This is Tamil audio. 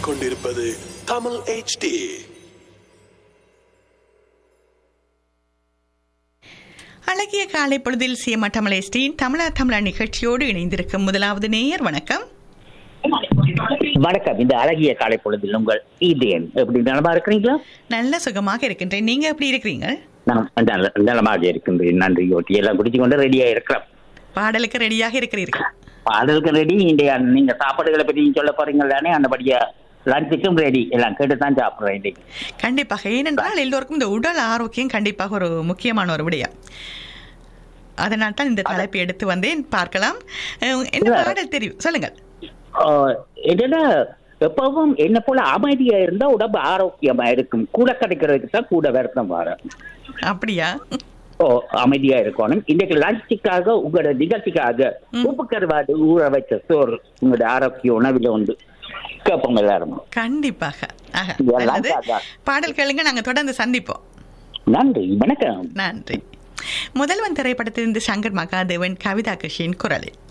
கேட்டுக்கொண்டிருப்பது தமிழ் HD அழகிய காலை பொழுதில் சியமட்டமலை ஸ்ரீன் தமிழா தமிழா நிகழ்ச்சியோடு இணைந்திருக்கும் முதலாவது நேயர் வணக்கம் வணக்கம் இந்த அழகிய காலை பொழுதில் உங்கள் இதயன் எப்படி நலமா இருக்கிறீங்களா நல்ல சுகமாக இருக்கின்றேன் நீங்க எப்படி இருக்கிறீங்க நான் நல்ல- நலமாக இருக்கின்றேன் நன்றி ஓட்டி எல்லாம் குடிச்சு கொண்டு ரெடியா இருக்கிறோம் பாடலுக்கு ரெடியாக இருக்கிறீர்கள் பாடலுக்கு ரெடி இன்றைய நீங்க சாப்பாடுகளை பற்றி சொல்ல போறீங்க தானே அந்தபடியா லஞ்சுக்கும் ரெடி எல்லாம் கேட்டு தான் சாப்பிடுறேன் இன்னைக்கு கண்டிப்பாக ஏனென்றால் எல்லோருக்கும் இந்த உடல் ஆரோக்கியம் கண்டிப்பாக ஒரு முக்கியமான ஒரு விடயம் அதனால் தான் இந்த தலைப்பை எடுத்து வந்தேன் பார்க்கலாம் அஹ், என்ன இல்ல. பாடல் தெரியும் சொல்லுங்கள் ஆஹ், என்னன்னா எப்பவும் என்ன போல அமைதியா இருந்தா உடம்பு ஆரோக்கியமா இருக்கும் கூட கிடைக்கிறதுக்கு தான் கூட வருத்தம் வர அப்படியா ஓ அமைதியா இருக்கணும் இன்னைக்கு லஞ்சுக்காக உங்களோட நிகழ்ச்சிக்காக உப்பு கருவாடு ஊற வச்ச சோறு உங்களோட ஆரோக்கிய உணவில் வந்து கேட்போம் எல்லாரும் கண்டிப்பாக ஆக, இதெல்லாம் நல்லது அதான். பாடல் கேளுங்க நாங்க தொடர்ந்து சந்திப்போம் நன்றி வணக்கம் நன்றி முதல்வன் திரைப்படத்திலிருந்து சங்கர் மகாதேவன் கவிதா கிருஷ்ணன் குரலில்